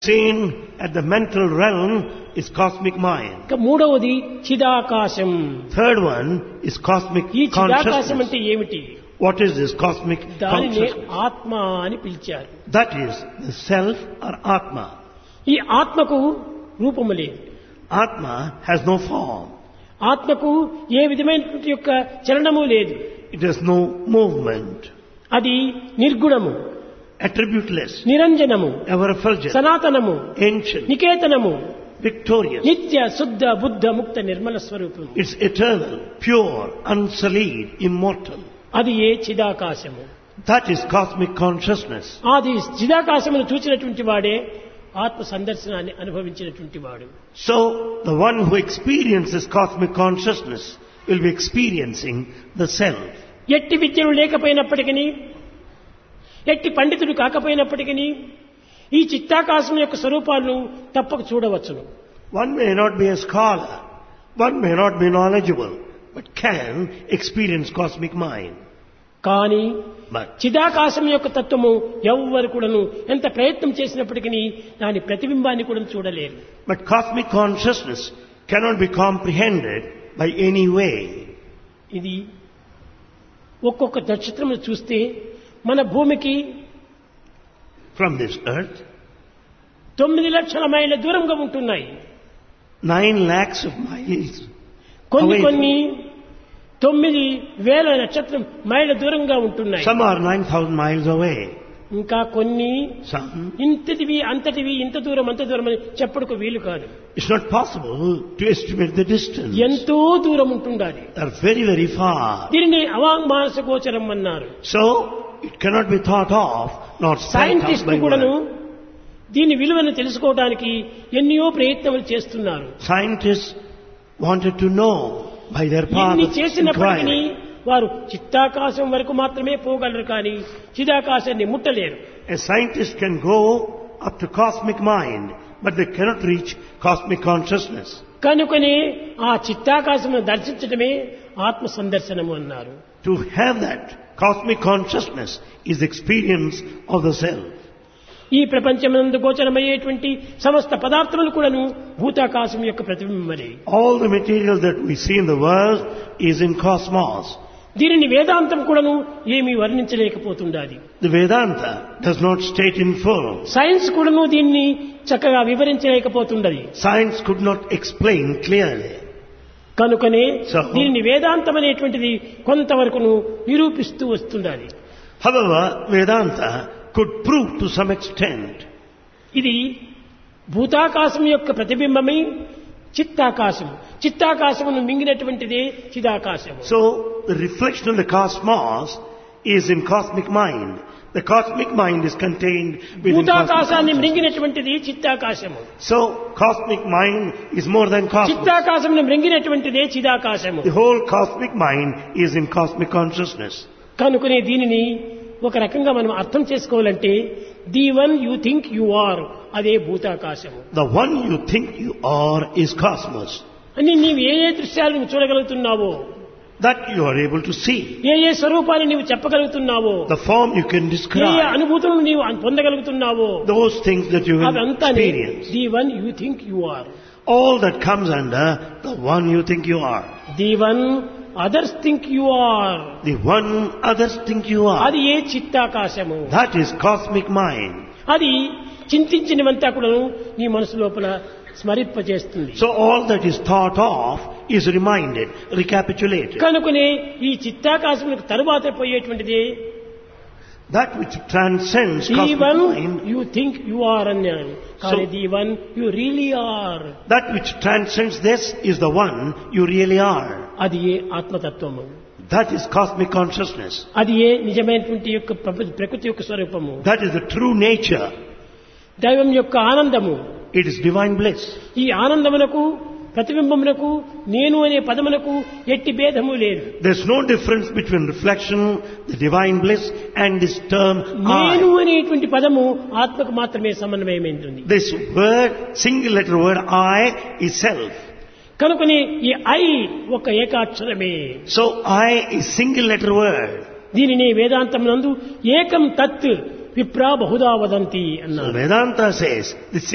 Seen at the mental realm is cosmic mind. ఇక మూడవది చిదాకాశం Third one is cosmic ఈ చిదాకాశం consciousness. అంటే ఏమిటి What is this cosmic దానిని consciousness? ఆత్మ అని పిలిచారు That is the self or Atma. ఈ ఆత్మకు రూపము లేదు Atma has no form. ఆత్మకు ఏ విధమైనటువంటి యొక్క చలనము లేదు It has no movement. అది నిర్గుణము Attributeless. నిరంజనము Ever effulgent. సనాతనము Ancient. నికేతనము Victorious. నిత్య శుద్ధ బుద్ధ ముక్త నిర్మల స్వరూపం It's eternal, pure, unsullied, immortal. అది ఏ చిదాకాశము That is cosmic consciousness. అది చిదాకాశమును చూచినటువంటి వాడే ఆత్మ సందర్శనాన్ని అనుభవించినటువంటి వాడు So, the one who experiences cosmic consciousness will be experiencing the self. ఎట్టి విద్యలు లేకపోయినప్పటికీ ఎట్టి పండితుడు కాకపోయినప్పటికీ ఈ చిత్తాకాశం యొక్క స్వరూపాలను తప్పక చూడవచ్చును One may not be a scholar, one may not be knowledgeable, but can experience cosmic mind. కానీ But చిదాకాశం యొక్క తత్వము ఎవ్వరు కూడాను ఎంత ప్రయత్నం చేసినప్పటికీ దాని ప్రతిబింబాన్ని కూడా చూడలేరు But cosmic consciousness cannot be comprehended by any way. ఇది ఒక్కొక్క నక్షత్రం చూస్తే మన భూమికి From this earth, తొమ్మిది లక్షల మైళ్ళ దూరంగా ఉంటున్నాయి nine lakhs of miles. కొన్ని Away. కొన్ని తొమ్మిది వేల నక్షత్రం మైళ్ళ దూరంగా ఉంటున్నాయి Some are 9,000 miles away. ఇంకా కొన్ని Some, ఇంతటివి అంతటివి ఇంత దూరం అంత దూరం అని చెప్పుడుకు వీలు కాదు it's not possible to estimate the distance. ఎంతో దూరం ఉంటుండాలి They are very, very far. దీనిని అవాంగ్మానస గోచరం అన్నారు So, it cannot be thought of, nor spelt out scientist by కూడాను word. దీని విలువను తెలుసుకోవడానికి ఎన్నో ప్రయత్నములు చేస్తున్నారు Scientists wanted to know by their path ఇన్ని of చేసినప్పటికీ inquiry. వారు చిత్తాకాశం వరకు మాత్రమే పోగలరు కానీ చిదాకాశాన్ని ముట్టలేరు A scientist can go up to cosmic mind, but they cannot reach cosmic consciousness. కనుకనే ఆ చిత్తాకాశమును దర్శించడమే ఆత్మ సందర్శనము అన్నారు To have that cosmic consciousness is experience of the self. ఈ ప్రపంచమందు గోచరమయ్యేటువంటి సమస్త పదార్థములు కూడాను భూతాకాశం యొక్క ప్రతిబింబమే All the material that we see in the world is in cosmos. దీనిని వేదాంతం కూడాను ఏమీ వర్ణించలేకపోతుండాలి The Vedanta does not state in full. Science కూడాను దీన్ని చక్కగా వివరించలేకపోతుండది Science could not explain clearly. కనుకనే So- దీనిని వేదాంతం అనేటువంటిది కొంతవరకును నిరూపిస్తూ వస్తుండాలి However, Vedanta could prove to some extent ఇది భూతాకాశం యొక్క ప్రతిబింబమై చిత్తాకాశం చిత్తాకాశమును మింగినటువంటిదే చిదాకాశము So, the reflection of the cosmos is in cosmic mind. The cosmic mind is contained within cosmic భూతాకాశాన్ని consciousness. మృంగినటువంటిది చిత్తాకాశము So, cosmic mind is more than cosmos. చిత్తాకాశమును మృంగినటువంటిదే చిదాకాశము The whole cosmic mind is in cosmic consciousness. కనుకునే దీనిని ఒక రకంగా మనం అర్థం చేసుకోవాలంటే the one you think you are అదే భూతాకాశము The one you think you are is cosmos. అని నీవు ఏ ఏ దృశ్యాలు నువ్వు చూడగలుగుతున్నావో That you are able to see. ఏ ఏ స్వరూపాన్ని నీవు చెప్పగలుగుతున్నావో The form you can A A describe. అనుభూతులను నీవు పొందగలుగుతున్నావో Those things that you will అదంతా experience. The one you think you are All that comes under the one you think you are. The one others think you are The one others think you are. అది ఏ చిత్తాకాశము That is cosmic mind. అది చింతించినవంతా కూడా నీ మనసు లోపల స్మరింపజేస్తుంది So all that is thought of is reminded, recapitulated. కనుకనే ఈ చిత్తాకాశములకు తరువాత పోయేటువంటిది That which transcends the cosmic one mind, you think you are అన్నాను కానీ So- the one you really are that which transcends this is the one you really are. అది ఏ ఆత్మతత్వము That is cosmic consciousness. అది ఏ నిజమైనటువంటి యొక్క ప్రప- ప్రకృతి యొక్క స్వరూపము That is the true nature. దైవం యొక్క ఆనందము It is divine bliss. ఈ ఆనందమునకు ప్రతిబింబమునకు నేను అనే పదమునకు ఎట్టి భేదము లేదు There's no difference between reflection, the divine bliss, and this term నేను I. అనేటువంటి పదము ఆత్మకు మాత్రమే సమన్వయమైంటుంది This word, single letter word I, is self. కనుకనే ఈ ఐ ఒక ఏకాక్షరమే So I is single letter word. దీనిని వేదాంతం నందు ఏకం తత్ విప్రా బహుదా వదంతి So అన్నారు Vedanta says, the